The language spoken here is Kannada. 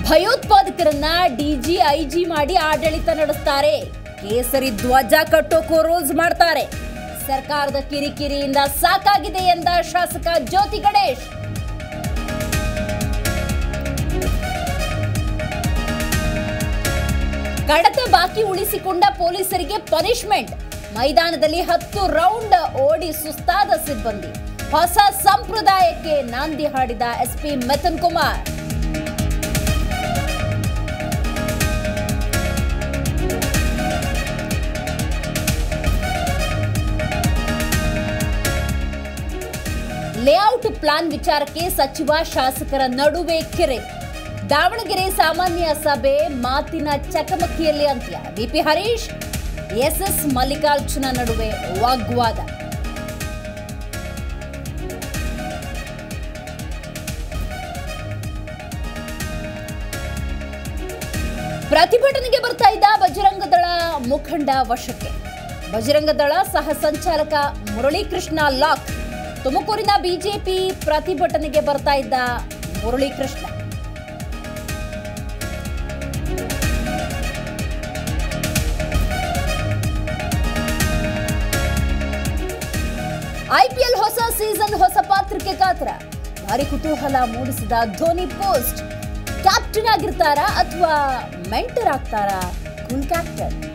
ಭಯೋತ್ಪಾದಕರನ್ನ ಡಿಜಿ ಐಜಿ ಮಾಡಿ ಆಡಳಿತ ನಡೆಸ್ತಾರೆ ಕೇಸರಿ ಧ್ವಜ ಕಟ್ಟೋಕೋ ರೂಲ್ಸ್ ಮಾಡ್ತಾರೆ ಸರ್ಕಾರದ ಕಿರಿಕಿರಿಯಿಂದ ಸಾಕಾಗಿದೆ ಎಂದ ಶಾಸಕ ಜ್ಯೋತಿ ಗಣೇಶ್ ಕಡತ ಬಾಕಿ ಉಳಿಸಿಕೊಂಡ ಪೊಲೀಸರಿಗೆ ಪನಿಷ್ಮೆಂಟ್ ಮೈದಾನದಲ್ಲಿ ಹತ್ತು ರೌಂಡ್ ಓಡಿ ಸುಸ್ತಾದ ಸಿಬ್ಬಂದಿ ಹೊಸ ಸಂಪ್ರದಾಯಕ್ಕೆ ನಾಂದಿ ಹಾಡಿದ SP Mithun Kumar layout plan ವಿಚಾರಕ್ಕೆ ಸಚಿವ ಶಾಸಕರ ನಡುವೆ ಕಿರೆ ದಾವಣಗೆರೆ ಸಾಮಾನ್ಯ ಸಭೆ ಮಾತಿನ ಚಕಮಕಿಯಲ್ಲಿ ಅಂತ್ಯ ಬಿಪಿ ಹರೀಶ್ ಎಸ್ಎಸ್ ಮಲ್ಲಿಕಾರ್ಜುನ ನಡುವೆ ವಾಗ್ವಾದ ಪ್ರತಿಭಟನೆಗೆ ಬರ್ತಾ ಇದ್ದ ಬಜರಂಗ ದಳ ಮುಖಂಡ ವಶಕ್ಕೆ ಬಜರಂಗ ದಳ ಸಹ ಸಂಚಾಲಕ ಮುರಳೀಕೃಷ್ಣ ಲಾಕ್ ತುಮಕೂರಿನ ಬಿಜೆಪಿ ಪ್ರತಿಭಟನೆಗೆ ಬರ್ತಾ ಇದ್ದ ಮುರಳೀಕೃಷ್ಣ ಐಪಿಎಲ್ ಹೊಸ ಸೀಸನ್ ಹೊಸ ಪಾತ್ರಕ್ಕೆ ಕಾತರ ಭಾರಿ ಕುತೂಹಲ ಮೂಡಿಸಿದ ಧೋನಿ ಪೋಸ್ಟ್ ಕ್ಯಾಪ್ಟನ್ ಆಗಿರ್ತಾರಾ ಅಥವಾ ಮೆಂಟರ್ ಆಗ್ತಾರಾ ಕೂಲ್ ಕ್ಯಾಪ್ಟನ್